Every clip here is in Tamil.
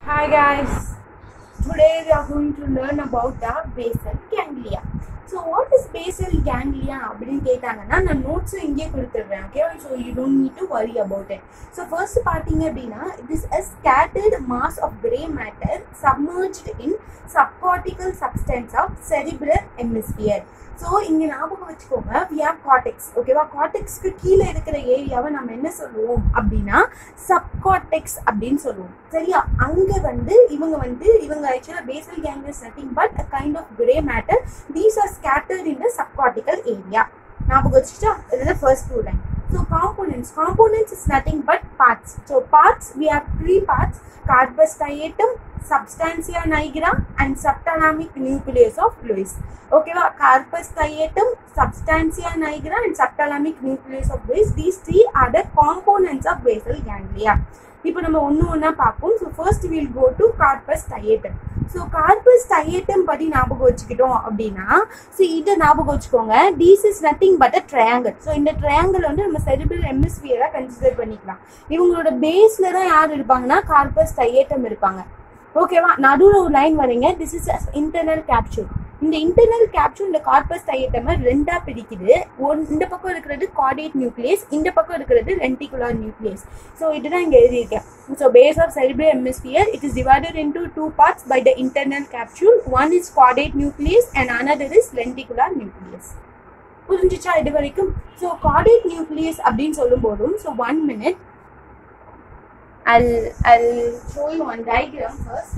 Hi guys, today we are going to learn about the basal ganglia. So what is basal ganglia அப்படின்னு கேட்டாங்கன்னா நான் நோட்ஸும் இங்கே கொடுத்துடுறேன் okay so you don't need to worry about it so first பார்த்தீங்க அப்படின்னா this a scattered mass of grey matter submerged in subcortical substance of cerebral hemisphere so இங்கே ஞாபகம் வச்சுக்கோங்க வி ஹேவ் காட்டெக்ஸ் ஓகேவா காட்டெக்ஸ்க்கு கீழே இருக்கிற ஏரியாவை நம்ம என்ன சொல்லுவோம் அப்படின்னா சப்காட்டெக்ஸ் அப்படின்னு சொல்லுவோம் சரியா அங்கே வந்து இவங்க வந்து இவங்க ஆக்சுவலாக basal ganglia nothing but a kind of grey matter these are scattered in the subcortical area ஞாபகம் வச்சுட்டா இதுதான் first two line So components. Components is nothing but parts. So parts, we have three parts. Carpus striatum, substantia nigra and subthalamic nucleus of Lewis. Okay, well, carpus striatum, substantia nigra and subthalamic nucleus of Lewis. These three are the components of basal ganglia. இப்போ நம்ம ஒன்று ஒன்றா பார்ப்போம் so first will go to corpus டயேட்டம் so corpus டயேட்டம் படி ஞாபகம் வச்சுக்கிட்டோம் அப்படின்னா ஸோ இதை ஞாபகம் வச்சுக்கோங்க these is nothing but a triangle so இந்த ட்ரையாங்கிள் வந்து நம்ம செரிபிள் எம்எஸ்பியராக கன்சிடர் பண்ணிக்கலாம் இவங்களோட பேஸில் தான் யார் இருப்பாங்கன்னா கார்பஸ் டயேட்டம் இருப்பாங்க ஓகேவா நடுவில் ஒரு லைன் வரீங்க திஸ் இஸ் இன்டர்னல் கேப்சூல் இந்த இன்டர்னல் கேப்சூல் இந்த கார்பஸ் டையட்டமை ரெண்டா பிரிக்குது ஒன் இந்த பக்கம் இருக்கிறது கார்டேட் நியூக்ளியஸ் இந்த பக்கம் இருக்கிறது ரென்டிகுலர் நியூக்ளியஸ் ஸோ இதுதான் இங்கே எழுதியிருக்கேன் so base of cerebral hemisphere it is divided into two parts by the internal capsule one is caudate nucleus and another is lenticular nucleus புரிஞ்சிச்சா இது வரைக்கும் ஸோ கார்டேட் நியூக்ளியஸ் அப்படின்னு சொல்லும் போதும் so one minute I'll I'll show you one diagram first.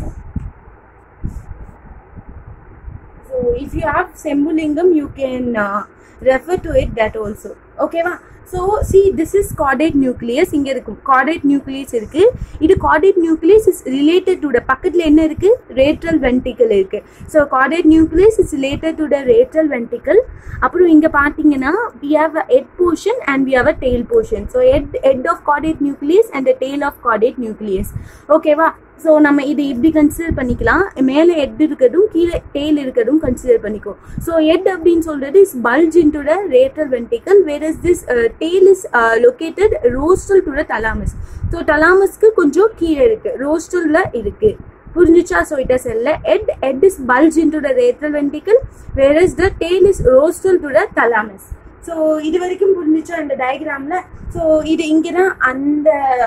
So if you have Sembulingam, you can uh, refer to it that also. Okay, va? So see this is caudate nucleus இங்கே இருக்கும் கார்டேட் நியூக்ளியஸ் இருக்கு இது caudate nucleus is related to the பக்கத்தில் என்ன இருக்கு ரேட்ரல் வென்டிக்கல் இருக்கு so caudate nucleus is related to the lateral ventricle அப்புறம் இங்கே பார்த்தீங்கன்னா we have a head portion and we have a tail portion so head head of caudate nucleus and the tail of caudate nucleus ஓகேவா ஸோ நம்ம இது இப்படி கன்சிடர் பண்ணிக்கலாம் மேலே ஹெட் இருக்கிறதும் கீழே டெய்ல் இருக்கிறதும் கன்சிடர் பண்ணிக்கோ ஸோ ஹெட் அப்படின்னு சொல்றது is bulge into the lateral ventricle where is this tail is located rostral to the thalamus so தலாமஸ்க்கு கொஞ்சம் கீழே இருக்கு ரோஸ்டல்ல இருக்கு புரிஞ்சிச்சா so it is all head head is bulge into the lateral ventricle where is the tail is rostral to the thalamus so இது வரைக்கும் புரிஞ்சிச்சா இந்த டயக்ராம்ல ஸோ இது இங்கே தான் அந்த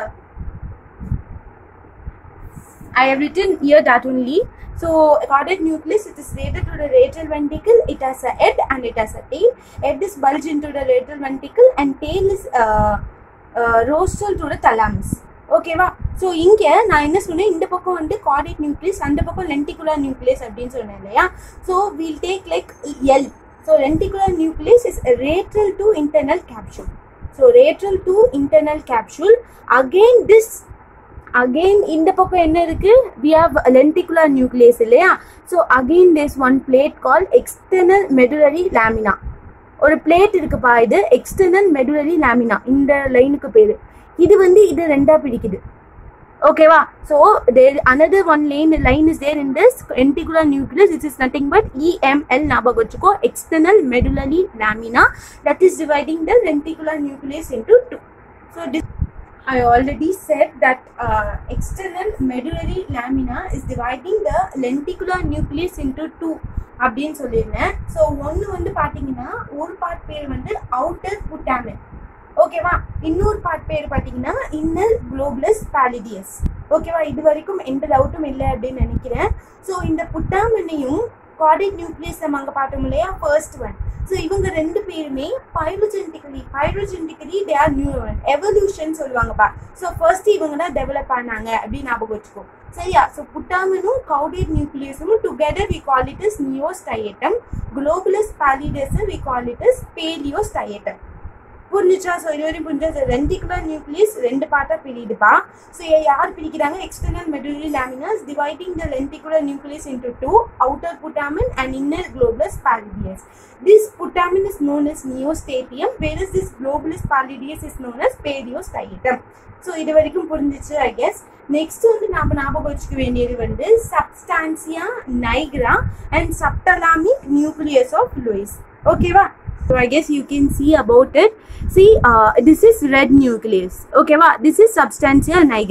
I have written here that only. So, caudate nucleus, it is related to the radial ventricle. It has a head and it has a tail. Head is bulged into the radial ventricle and tail is uh, uh, rostral to the thalamus. ஓகேவா ஸோ இங்கே நான் என்ன சொன்னேன் இந்த பக்கம் வந்து கார்டேட் நியூக்ளியஸ் அந்த பக்கம் லென்டிகுலர் நியூக்ளியஸ் அப்படின்னு சொன்னேன் இல்லையா so will take like L so lenticular nucleus is lateral to internal capsule so lateral to internal capsule again this again இந்த பக்கம் என்ன இருக்கு வி ஹவ் லென்டிகுலர் நியூக்ளியஸ் இல்லையா so again these one plate call external medullary lamina ஒரு பிளேட் இருக்குப்பா இது எக்ஸ்டர்னல் மெடுலரி லேமினா இந்த லைனுக்கு பேரு இது வந்து இது ரெண்டா பிடிக்குது ஓகேவா so there another one line line is there in this lenticular nucleus it is nothing but EML ஞாபகம் வச்சுக்கோ external medullary lamina that is dividing the lenticular nucleus into two so I already said that uh, external medullary lamina is dividing the lenticular nucleus into two அப்படின்னு சொல்லியிருந்தேன் ஸோ ஒன்று வந்து பார்த்தீங்கன்னா ஒரு பார்ட் பேர் வந்து அவுட்டர் புட்டாமின் ஓகேவா இன்னொரு பார்ட் பேர் பார்த்தீங்கன்னா இன்னர் குளோபலஸ் பாலிடியஸ் ஓகேவா இது வரைக்கும் எந்த டவுட்டும் இல்லை அப்படின்னு நினைக்கிறேன் ஸோ இந்த புட்டாமினையும் கார்டிக் நியூக்ளியஸ் நம்ம அங்கே பார்த்தோம் இல்லையா ஃபர்ஸ்ட் ஒன் ஸோ இவங்க ரெண்டு பேருமே phylogenetically phylogenetically they are new one evolution சொல்லுவாங்கப்பா ஸோ ஃபர்ஸ்ட் இவங்க தான் டெவலப் ஆனாங்க அப்படின்னு ஞாபகம் வச்சுக்கோ சரியா ஸோ புட்டாமினும் கவுடேட் நியூக்ளியஸும் together we call it is neostriatum globus pallidus we call it is paleostriatum புரிஞ்சிச்சா ஸோ இது வரையும் புரிஞ்சா ரெண்டிகுலர் நியூக்ளியஸ் ரெண்டு பார்ட்டாக பிரியுதுப்பா ஸோ யார் பிரிக்கிறாங்க external medullary laminas dividing the lenticular nucleus into two outer putamen and inner globus pallidus this putamen is known as neostriatum where is this globus pallidus is known as paleostriatum so இது வரைக்கும் புரிஞ்சிச்சு ஐ கெஸ் நெக்ஸ்ட் வந்து நாம ஞாபகம் வச்சுக்க வேண்டியது வந்து substantia nigra and subthalamic nucleus of Luys ஓகேவா So I guess you can see about it. See, uh, this is red nucleus. Okay, wow. This is substantia nigra.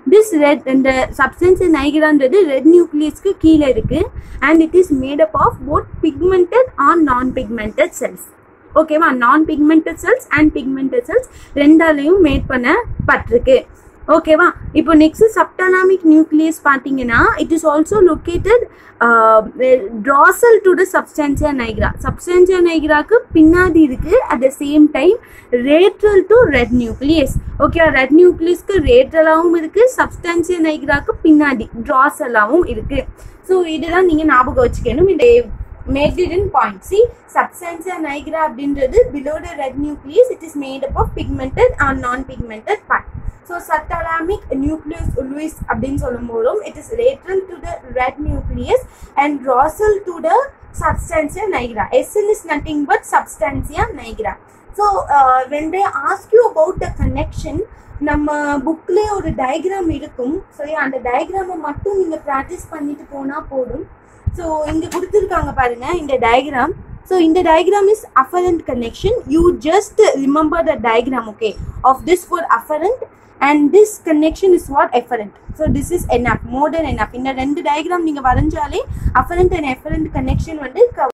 This red இந்த சப்ஸ்டன்ஸ் நைகிரான்றது ரெட் நியூக்ளியஸ்க்கு கீழே இருக்கு and it is made up of both pigmented or non pigmented cells ஓகேவா non pigmented cells and pigmented cells ரெண்டாலையும் மேட் பண்ணப்பட்டிருக்கு ஓகேவா இப்போ நெக்ஸ்ட் சப்டலாமிக் நியூக்ளியஸ் பார்த்தீங்கன்னா it is also located dorsal to the substantia nigra substantia நைக்ராக்கு பின்னாடி இருக்கு at the same time lateral to red nucleus okay red நியூக்ளியஸ்க்கு ரேட்ரலாகவும் இருக்கு சப்ஸ்டன்சியா நைக்ராக்கு பின்னாடி ட்ராசலாகவும் இருக்கு ஸோ இதுதான் நீங்கள் ஞாபகம் வச்சுக்கணும் இந்த made it in point. See, substantia nigra அப்படின்றது below the red nucleus, it is made up of pigmented or non-pigmented part. So, subthalamic nucleus ulvis அப்படின்னு சொல்லும் போதும் it is lateral to the red nucleus and dorsal to the substantia nigra. SN is nothing but substantia nigra. So, uh, when they ask you about the connection, நம்ம புக்லேயே ஒரு டயக்ராம் இருக்கும் சரி அந்த டயக்ராமை மட்டும் நீங்கள் ப்ராக்டிஸ் பண்ணிட்டு போனால் போதும் ஸோ இங்கே கொடுத்துருக்காங்க பாருங்க இந்த டயக்ராம் ஸோ இந்த diagram is afferent connection you just remember the diagram okay of this for afferent and this connection is what efferent so this is enough more than enough இந்த ரெண்டு டயக்ராம் நீங்கள் வரைஞ்சாலே afferent and efferent connection வந்து